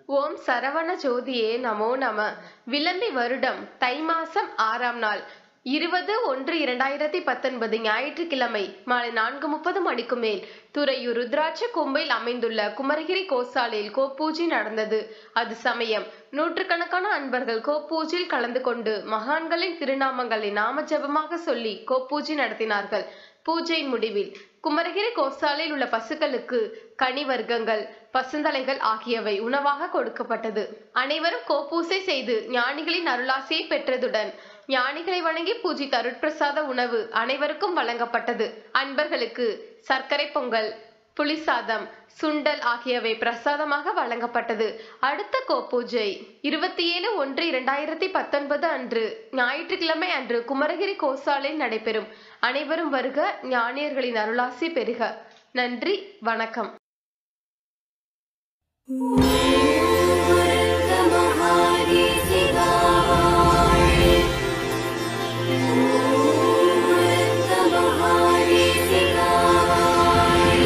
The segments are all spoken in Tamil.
ஓம் சரவண ஜோதியே நமோ நம விளம்பி வருடம் தை மாசம் ஆறாம் நாள் இருபது ஒன்று இரண்டாயிரத்தி பத்தொன்பது ஞாயிற்றுக்கிழமை மாலை நான்கு முப்பது மணிக்கு மேல் துறையூர் ருத்ராட்ச கொம்பையில் அமைந்துள்ள குமரகிரி கோசாலையில் கோப்பூஜை நடந்தது அது சமயம் நூற்றுக்கணக்கான அன்பர்கள் கோப்பூஜையில் கலந்து கொண்டு மகான்களின் திருநாமங்களை நாம ஜபமாக சொல்லி கோப்பூஜை நடத்தினார்கள் பூஜையின் முடிவில் குமரகிரி கோசாலையில் உள்ள பசுக்களுக்கு கனி வர்க்கங்கள் பசுந்தலைகள் ஆகியவை உணவாக கொடுக்கப்பட்டது அனைவரும் கோப்பூசை செய்து ஞானிகளின் அருளாசியை பெற்றதுடன் ஞானிகளை வணங்கி பூஜித்த அருட்பிரசாத உணவு அனைவருக்கும் வழங்கப்பட்டது அன்பர்களுக்கு சர்க்கரை பொங்கல் புளிசாதம் சுண்டல் ஆகியவை பிரசாதமாக வழங்கப்பட்டது அடுத்த கோப்பூஜை இருபத்தி ஏழு ஒன்று இரண்டாயிரத்தி பத்தொன்பது அன்று ஞாயிற்றுக்கிழமை அன்று குமரகிரி கோசாலையில் நடைபெறும் அனைவரும் வருக ஞானியர்களின் அருளாசி பெறுக நன்றி வணக்கம் महारी सिगाय महारी सिगाय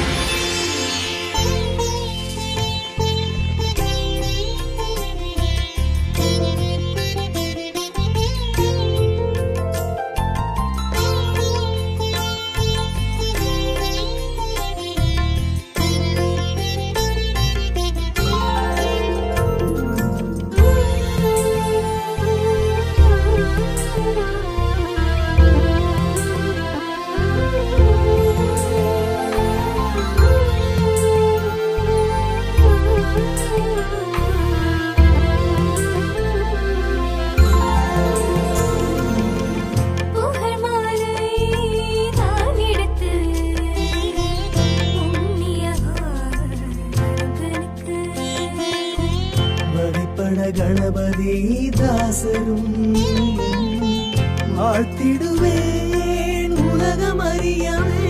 புகழ் மாலை நான் எடுத்து உன்னியவனுக்கு வழிபட கணபதி தாசரும் வாழ்த்திடுவேன் உலகம் அறியவே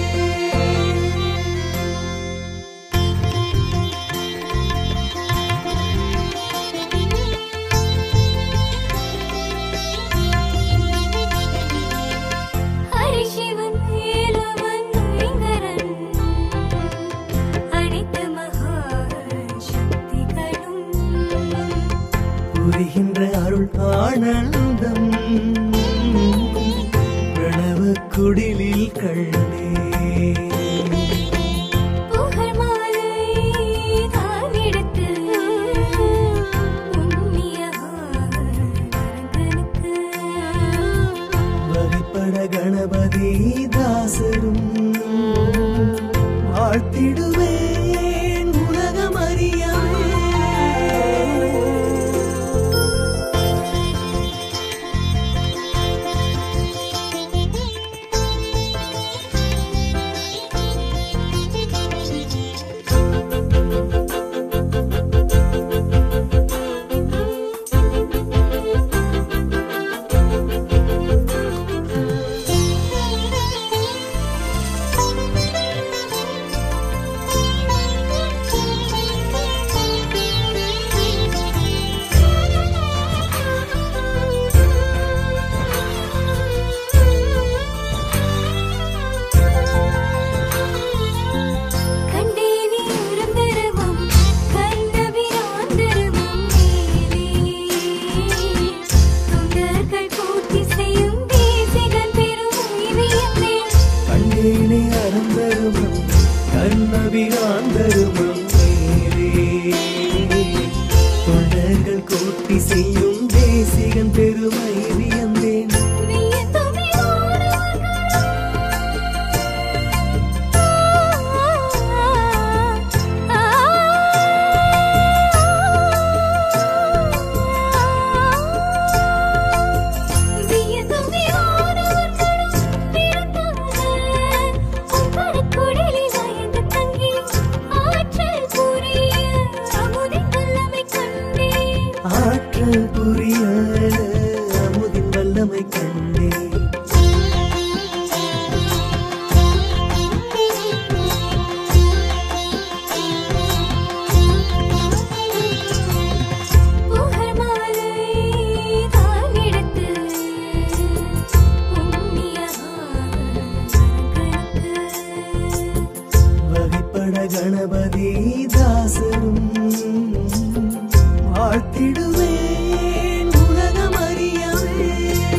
ஹரிசிவன் ஏலவன் ஐங்கரன் அனைத்து மகா சக்திகளும் புரிகின்ற அருள் ஆனந்தம் பிரணவ குடிலில் கண்டே புகழ் மாலை நான் எடுத்து உன்னியவனுக்கு வழிபட கணபதி தாசரும் வாழ்த்திடுவேன் உலகம் அறியவே Thank you. வாழ்த்திடுவேன் உலகம் அறியவே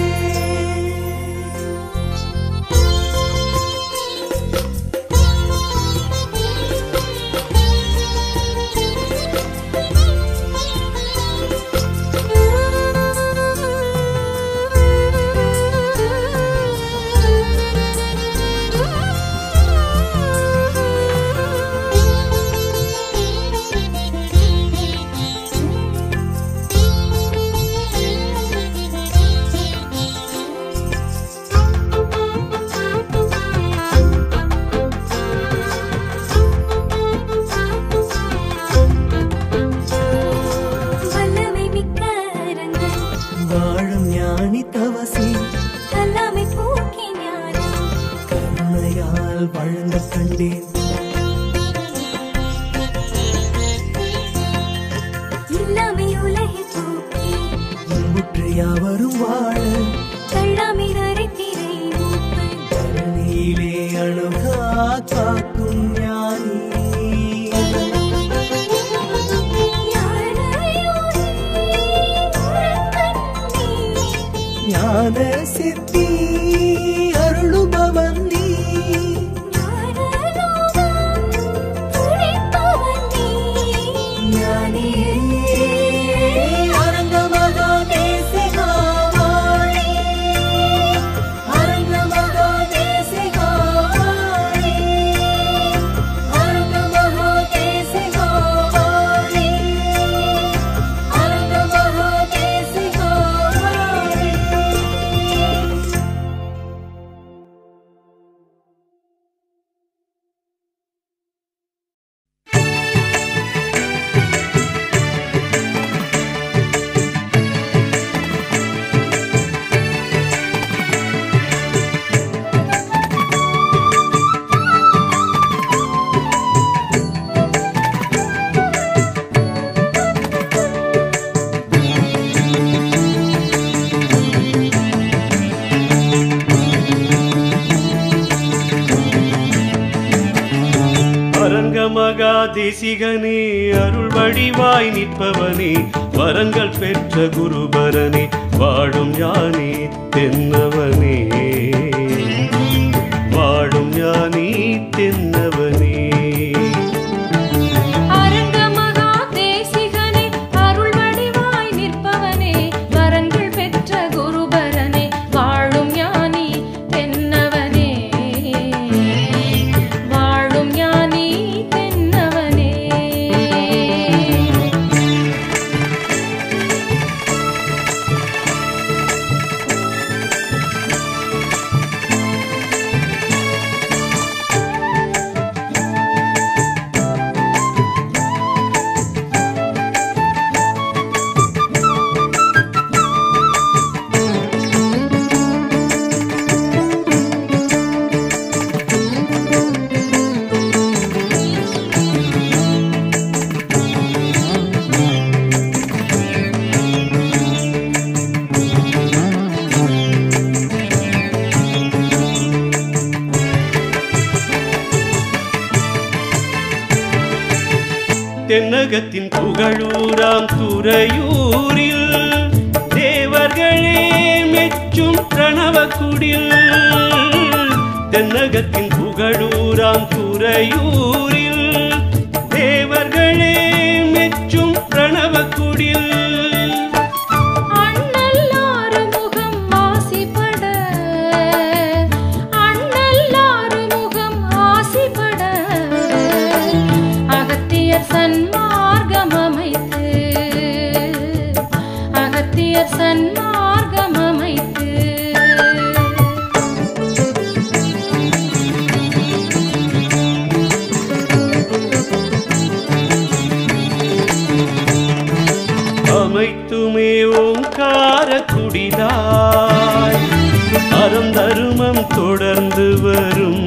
வல்லமை மிக்க அரங்கன் வாழும் ஞானி தவசி கல்லாமை போக்கி ஞானம் கருணையால் வழங்க கண்டேன் இல்லாமை உலகை போக்கி இன்புற்று யாவரும் வாழ கள்ளாமை நரைத்திரை மூப்பன் தரணியிலே அணுகா காக்கும் ஞானி ஞான சித்தி அருளுபவன் நீ ஞானியே அரங்கமகா தேசிகா வாழி அரங்கமகா தேசிகா வாழி அரங்கமகா தேசிகா வாழி அரங்கமகா தேசிகா வாழி அரங்கமகா தேசிகனே அருள் வடிவாய் நிற்பவனே வரங்கள் பெற்ற குருபரனே வாழும் ஞானி தென்னவனே வாழும் ஞானி தென்னவனே அரங்கமகா தேசிகனே அருள் வடிவாய் நிற்பவனே வரங்கள் பெற்ற குருபரனே வாழும் ஞானி தென்னவனே வாழும் ஞானி தென்னவனே தென்னகத்தின் புகழூராம் துறையூரில் தேவர்களே மெச்சும் பிரணவக்குடில் தென்னகத்தின் புகழூராம் துறையூரில் தேவர்களே மெச்சும் பிரணவக்குடில் அண்ணல்லாறு முகம் ஆசிபட அண்ணல்லாறு முகம் ஆசிபட அகத்தியர் சன்மார்க்கம் அமைத்து அகத்தியர் சன்மார்க்கம் அமைத்து அமைத்துமே ஓங்கார குடிலாய் அறம் தருமம் தொடர்ந்து வரும்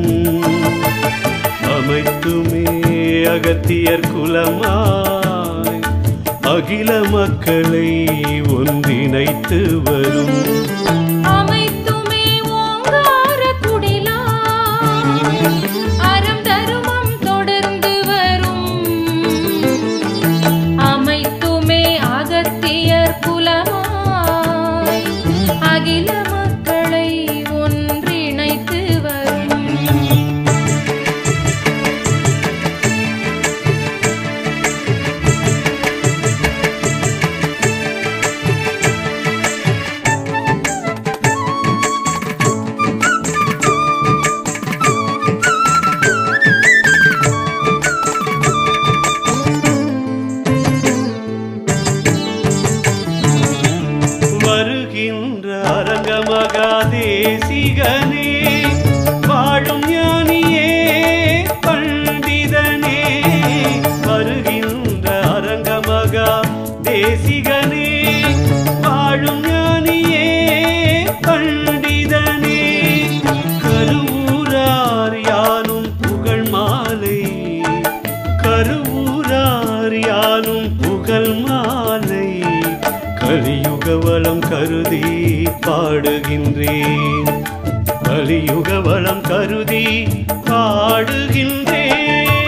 அமைத்துமே அகத்தியர் குலமாய் அகில மக்களை ஒன்றிணைத்து வரும் அமைத்துமே ஓங்கார குடிலாய் அறம் தருமம் தொடர்ந்து வரும் அமைத்துமே தேசிகனே வாழும் ஞானியே பண்டிதனே கருவூரார் யானும் புகழ் மாலை கருவூரார் யானும் புகழ் மாலை கலியுக வளம் கருதி பாடுகின்றேன் கலியுக வளம் கருதி பாடுகின்றேன்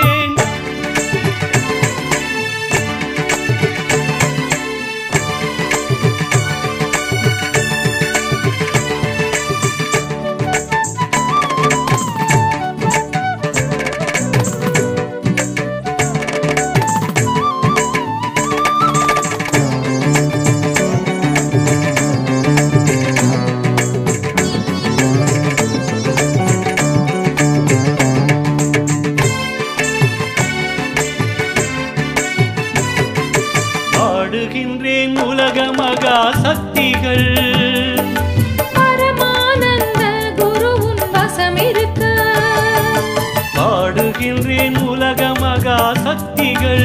பாடுகின்றேன் உலக மகா சக்திகள் பரமானந்த குருவுன் வசம் இருக்க பாடுகின்றேன் உலக மகா சக்திகள்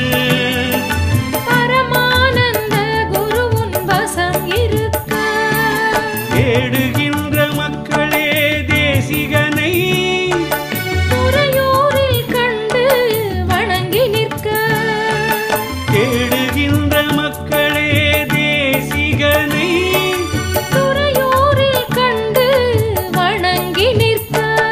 பரமானந்த குருவுன் வசம் இருக்க தேடுகின்ற மக்களே தேசிகனை துறையூரில் கண்டு வணங்கி நிற்க தேடுகின்ற மக்களே தேசிகனை துறையூரில் கண்டு வணங்கி நிற்க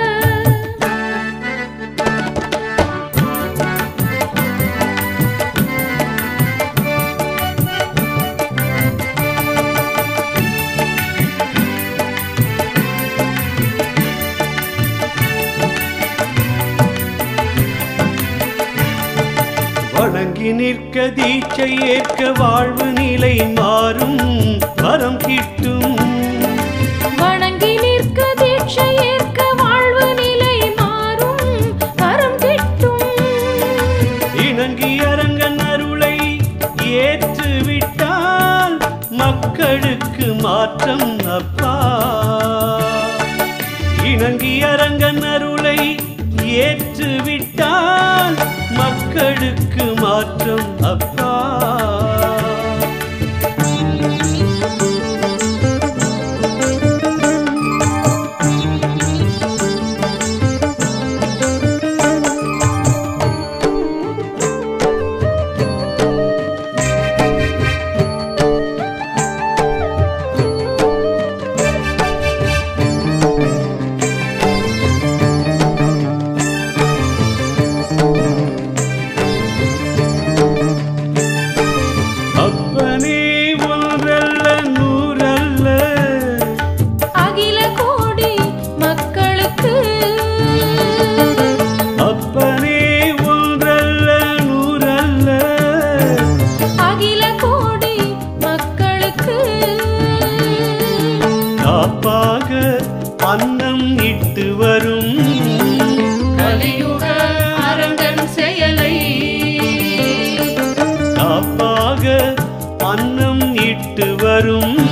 வணங்கி நிற்க தீட்சை ஏற்க வாழ்வு நிலை மாறும் வரம் கிட்டும் வணங்கி நிற்க தீட்சை ஏற்க வாழ்வு நிலை மாறும் வரம் கிட்டும் இணங்கி அரங்கன் அருளை ஏற்றுவிட்டால் மக்களுக்கு மாற்றம் அப்பா இணங்கி அரங்கன் அருளை ஏற்றுவிட்டால் மக்களுக்கு மாற்றம் அப்பா அப்பனே ஒன்றல்ல நூறல்ல அகில கோடி மக்களுக்கு அப்பனே ஒன்றல்ல நூறல்ல அகில கோடி மக்களுக்கு காப்பாக அன்னம் இட்டு வரும் கலியுக அரங்கன் செயலை காப்பாக அன்னம் இட்டு வரும்